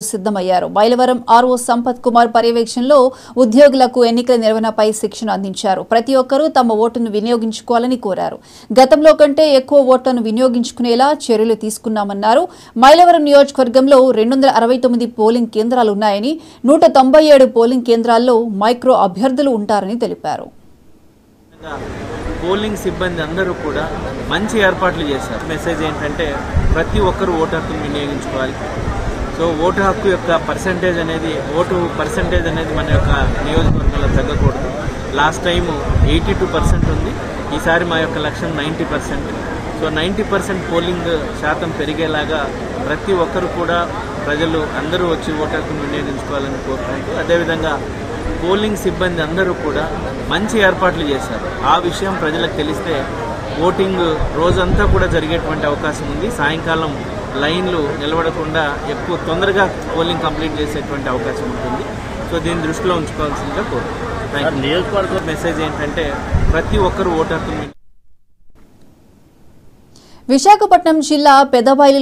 సిద్ధమయ్యారు మైలవరం ఆర్ఓ సంపత్ కుమార్ పర్యవేక్షణలో ఉద్యోగులకు ఎన్నికల నిర్వహణపై శిక్షణ అందించారు ప్రతి ఒక్కరూ తమ ఓటును వినియోగించుకోవాలని కోరారు గతంలో కంటే ఎక్కువ ఓట్లను వినియోగించుకునేలా చర్యలు తీసుకున్నామన్నారు మైలవరం నియోజకవర్గంలో రెండు వందల అరవై తొమ్మిది పోలింగ్ కేంద్రాలు ఉన్నాయని నూట తొంభై ఏడు పోలింగ్ కేంద్రాల్లో మైక్రో అభ్యర్థులు ఉంటారని తెలిపారు పోలింగ్ సిబ్బంది అందరూ కూడా మంచి ఏర్పాట్లు చేశారు మెసేజ్ ఏంటంటే ప్రతి ఒక్కరూ ఓటు హక్కును వినియోగించుకోవాలి సో ఓటు హక్కు యొక్క పర్సంటేజ్ అనేది ఓటు పర్సంటేజ్ అనేది మన యొక్క నియోజకవర్గంలో తగ్గకూడదు last time eighty two percent ఉంది ఈసారి మా యొక్క లక్ష్యం ninety percent so ninety percent polling శాతం పెరిగేలాగా ప్రతి ఒక్కరు కూడా ప్రజలు అందరూ వచ్చి ఓటు హక్కును వినియోగించుకోవాలని కోరుకుంటూ అదేవిధంగా పోలింగ్ సిబ్బంది అందరూ కూడా మంచి ఏర్పాట్లు చేశారు ఆ విషయం ప్రజలకు తెలిస్తే ఓటింగ్ రోజంతా కూడా జరిగేటువంటి అవకాశం ఉంది సాయంకాలం లైన్లు నిలబడకుండా ఎక్కువ తొందరగా పోలింగ్ కంప్లీట్ చేసేటువంటి అవకాశం ఉంటుంది సో దీన్ని దృష్టిలో ఉంచుకోవాల్సిందిగా కోరుతున్నాను నియోజకవర్గ మెసేజ్ ఏంటంటే ప్రతి ఒక్కరు ఓటు హక్కును విశాఖపట్నం జిల్లా పెదబైలు